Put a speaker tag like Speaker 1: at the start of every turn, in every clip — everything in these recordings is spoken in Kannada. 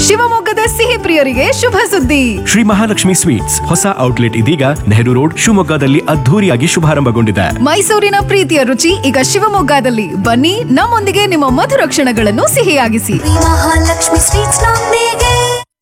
Speaker 1: ಶಿವಮೊಗ್ಗದ ಸಿಹಿ ಪ್ರಿಯರಿಗೆ ಶುಭ ಸುದ್ದಿ
Speaker 2: ಶ್ರೀ ಮಹಾಲಕ್ಷ್ಮಿ ಸ್ವೀಟ್ಸ್ ಹೊಸ ಔಟ್ಲೆಟ್ ಇದೀಗ ನೆಹರು ರೋಡ್ ಶಿವಮೊಗ್ಗದಲ್ಲಿ ಅದ್ಧೂರಿಯಾಗಿ ಶುಭಾರಂಭಗೊಂಡಿದೆ
Speaker 1: ಮೈಸೂರಿನ ಪ್ರೀತಿಯ ರುಚಿ ಈಗ ಶಿವಮೊಗ್ಗದಲ್ಲಿ ಬನ್ನಿ ನಮ್ಮೊಂದಿಗೆ ನಿಮ್ಮ ಮಧುರ ಕ್ಷಣಗಳನ್ನು ಸಿಹಿಯಾಗಿಸಿ
Speaker 3: ಮಹಾಲಕ್ಷ್ಮಿ ಸ್ವೀಟ್ಸ್ ನೊಂದಿಗೆ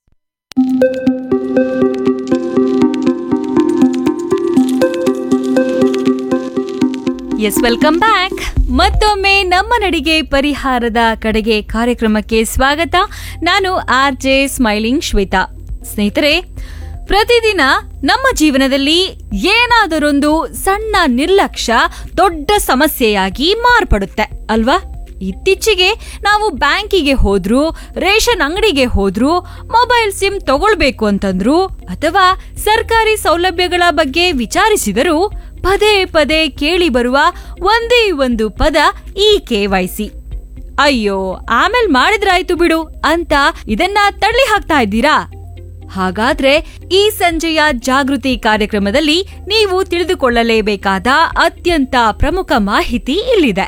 Speaker 4: ಎಸ್ ವೆಲ್ಕಮ್ ಬ್ಯಾಕ್ ಮತ್ತೊಮ್ಮೆ ನಮ್ಮ ನಡಿಗೆ ಪರಿಹಾರದ ಕಡೆಗೆ ಕಾರ್ಯಕ್ರಮಕ್ಕೆ ಸ್ವಾಗತ ನಾನು ಆರ್ ಜೆ ಸ್ಮೈಲಿಂಗ್ ಶ್ವೇತಾ ಸ್ನೇಹಿತರೆ ಪ್ರತಿದಿನ ನಮ್ಮ ಜೀವನದಲ್ಲಿ ಏನಾದರೊಂದು ಸಣ್ಣ ನಿರ್ಲಕ್ಷ್ಯ ದೊಡ್ಡ ಸಮಸ್ಯೆಯಾಗಿ ಮಾರ್ಪಡುತ್ತೆ ಅಲ್ವಾ ಇತ್ತೀಚೆಗೆ ನಾವು ಬ್ಯಾಂಕಿಗೆ ಹೋದ್ರು ರೇಷನ್ ಅಂಗಡಿಗೆ ಹೋದ್ರು ಮೊಬೈಲ್ ಸಿಮ್ ತಗೊಳ್ಬೇಕು ಅಂತಂದ್ರು ಅಥವಾ ಸರ್ಕಾರಿ ಸೌಲಭ್ಯಗಳ ಬಗ್ಗೆ ವಿಚಾರಿಸಿದರೂ ಪದೇ ಪದೇ ಕೇಳಿ ಬರುವ ಒಂದೇ ಒಂದು ಪದ ಇ ಕೆ ವೈ ಸಿ ಅಯ್ಯೋ ಆಮೇಲ್ ಮಾಡಿದ್ರಾಯ್ತು ಬಿಡು ಅಂತ ಇದನ್ನ ತಳ್ಳಿ ಹಾಕ್ತಾ ಇದ್ದೀರಾ ಹಾಗಾದ್ರೆ ಈ ಸಂಜೆಯ ಜಾಗೃತಿ ಕಾರ್ಯಕ್ರಮದಲ್ಲಿ ನೀವು ತಿಳಿದುಕೊಳ್ಳಲೇಬೇಕಾದ ಅತ್ಯಂತ ಪ್ರಮುಖ ಮಾಹಿತಿ ಇಲ್ಲಿದೆ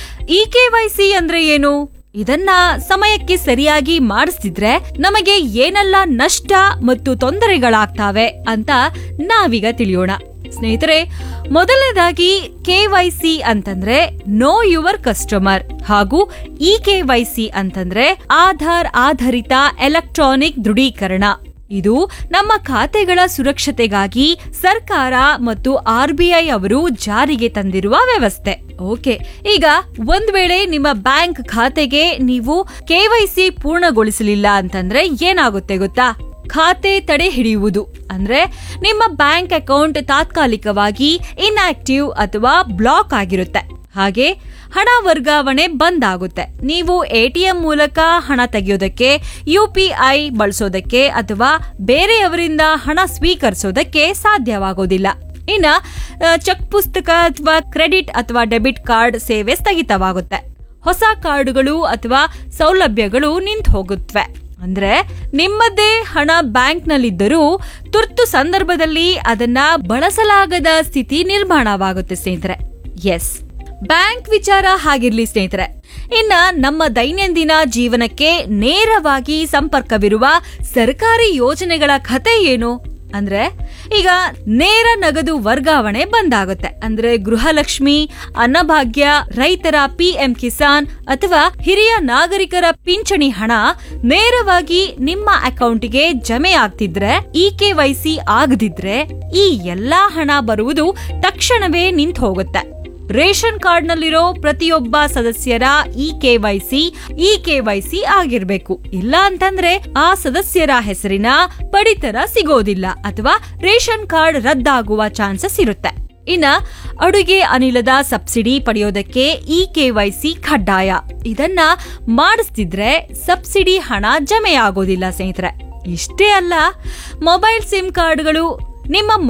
Speaker 4: ಇ ಕೆ ವೈ ಸಿ ಅಂದ್ರೆ ಏನು ಇದನ್ನ ಸಮಯಕ್ಕೆ ಸರಿಯಾಗಿ ಮಾಡಿಸ್ತಿದ್ರೆ ನಮಗೆ ಏನೆಲ್ಲ ನಷ್ಟ ಮತ್ತು ತೊಂದರೆಗಳಾಗ್ತಾವೆ ಅಂತ ನಾವೀಗ ತಿಳಿಯೋಣ ಸ್ನೇಹಿತರೆ ಮೊದಲನೇದಾಗಿ ಕೆ ವೈ ಸಿ ಅಂತಂದ್ರೆ ನೋ ಯುವರ್ ಕಸ್ಟಮರ್ ಹಾಗೂ ಇ ಕೆ ವೈ ಸಿ ಅಂತಂದ್ರೆ ಆಧಾರ್ ಆಧಾರಿತ ಎಲೆಕ್ಟ್ರಾನಿಕ್ ದೃಢೀಕರಣ ಇದು ನಮ್ಮ ಖಾತೆಗಳ ಸುರಕ್ಷತೆಗಾಗಿ ಸರ್ಕಾರ ಮತ್ತು ಆರ್ ಬಿ ಐ ಅವರು ಜಾರಿಗೆ ತಂದಿರುವ ವ್ಯವಸ್ಥೆ ಓಕೆ ಈಗ ಒಂದ್ ವೇಳೆ ನಿಮ್ಮ ಬ್ಯಾಂಕ್ ಖಾತೆಗೆ ನೀವು ಕೆವೈಸಿ ಪೂರ್ಣಗೊಳಿಸಲಿಲ್ಲ ಅಂತಂದ್ರೆ ಏನಾಗುತ್ತೆ ಗೊತ್ತಾ ಖಾತೆ ತಡೆ ಹಿಡಿಯುವುದು ಅಂದ್ರೆ ನಿಮ್ಮ ಬ್ಯಾಂಕ್ ಅಕೌಂಟ್ ತಾತ್ಕಾಲಿಕವಾಗಿ ಇನ್ಆಕ್ಟಿವ್ ಅಥವಾ ಬ್ಲಾಕ್ ಆಗಿರುತ್ತೆ ಹಾಗೆ ಹಣ ವರ್ಗಾವಣೆ ಬಂದ್ ಆಗುತ್ತೆ ನೀವು ಎಟಿಎಂ ಮೂಲಕ ಹಣ ತೆಗೆಯೋದಕ್ಕೆ ಯು ಪಿ ಐ ಬಳಸೋದಕ್ಕೆ ಅಥವಾ ಬೇರೆಯವರಿಂದ ಹಣ ಸ್ವೀಕರಿಸೋದಕ್ಕೆ ಸಾಧ್ಯವಾಗೋದಿಲ್ಲ ಇನ್ನ ಆ, ಚೆಕ್ ಪುಸ್ತಕ ಅಥವಾ ಕ್ರೆಡಿಟ್ ಅಥವಾ ಡೆಬಿಟ್ ಕಾರ್ಡ್ ಸೇವೆ ಸ್ಥಗಿತವಾಗುತ್ತೆ ಹೊಸ ಕಾರ್ಡುಗಳು ಅಥವಾ ಸೌಲಭ್ಯಗಳು ನಿಂತು ಹೋಗುತ್ತವೆ ಅಂದ್ರೆ ನಿಮ್ಮದೇ ಹಣ ಬ್ಯಾಂಕ್ನಲ್ಲಿದ್ದರೂ ತುರ್ತು ಸಂದರ್ಭದಲ್ಲಿ ಅದನ್ನ ಬಳಸಲಾಗದ ಸ್ಥಿತಿ ನಿರ್ಮಾಣವಾಗುತ್ತೆ ಸ್ನೇಹಿತರೆ ಎಸ್ ಬ್ಯಾಂಕ್ ವಿಚಾರ ಹಾಗಿರ್ಲಿ ಸ್ನೇಹಿತರೆ ಇನ್ನ ನಮ್ಮ ದೈನಂದಿನ ಜೀವನಕ್ಕೆ ನೇರವಾಗಿ ಸಂಪರ್ಕವಿರುವ ಸರ್ಕಾರಿ ಯೋಜನೆಗಳ ಕಥೆ ಏನು ಅಂದ್ರೆ ಈಗ ನೇರ ನಗದು ವರ್ಗಾವಣೆ ಬಂದಾಗುತ್ತೆ ಅಂದ್ರೆ ಗೃಹಲಕ್ಷ್ಮಿ ಅನ್ನಭಾಗ್ಯ ರೈತರ ಪಿಎಂ ಕಿಸಾನ್ ಅಥವಾ ಹಿರಿಯ ನಾಗರಿಕರ ಪಿಂಚಣಿ ಹಣ ನೇರವಾಗಿ ನಿಮ್ಮ ಅಕೌಂಟ್ಗೆ ಜಮೆ ಆಗ್ತಿದ್ರೆ ಇ ಕೆ ವೈ ಸಿ ಆಗದಿದ್ರೆ ಈ ಎಲ್ಲಾ ಹಣ ಬರುವುದು ತಕ್ಷಣವೇ ನಿಂತು ಹೋಗುತ್ತೆ ರೇಷನ್ ಕಾರ್ಡ್ನಲ್ಲಿರೋ ಪ್ರತಿಯೊಬ್ಬ ಸದಸ್ಯರ ಇ ಕೆವೈಸಿ ಇ ಕೆವೈಸಿ ಆಗಿರ್ಬೇಕು ಇಲ್ಲ ಅಂತಂದ್ರೆ ಆ ಸದಸ್ಯರ ಹೆಸರಿನ ಪಡಿತರ ಸಿಗೋದಿಲ್ಲ ಅಥವಾ ರೇಷನ್ ಕಾರ್ಡ್ ರದ್ದಾಗುವ ಚಾನ್ಸಸ್ ಇರುತ್ತೆ ಇನ್ನ ಅಡುಗೆ ಅನಿಲದ ಸಬ್ಸಿಡಿ ಪಡೆಯೋದಕ್ಕೆ ಇ ಕೆವೈಸಿ ಕಡ್ಡಾಯ ಇದನ್ನ ಮಾಡಿಸ್ತಿದ್ರೆ ಸಬ್ಸಿಡಿ ಹಣ ಜಮೆ ಆಗೋದಿಲ್ಲ ಸ್ನೇಹಿತರೆ ಇಷ್ಟೇ ಅಲ್ಲ ಮೊಬೈಲ್ ಸಿಮ್ ಕಾರ್ಡ್ಗಳು ನಿಮ್ಮ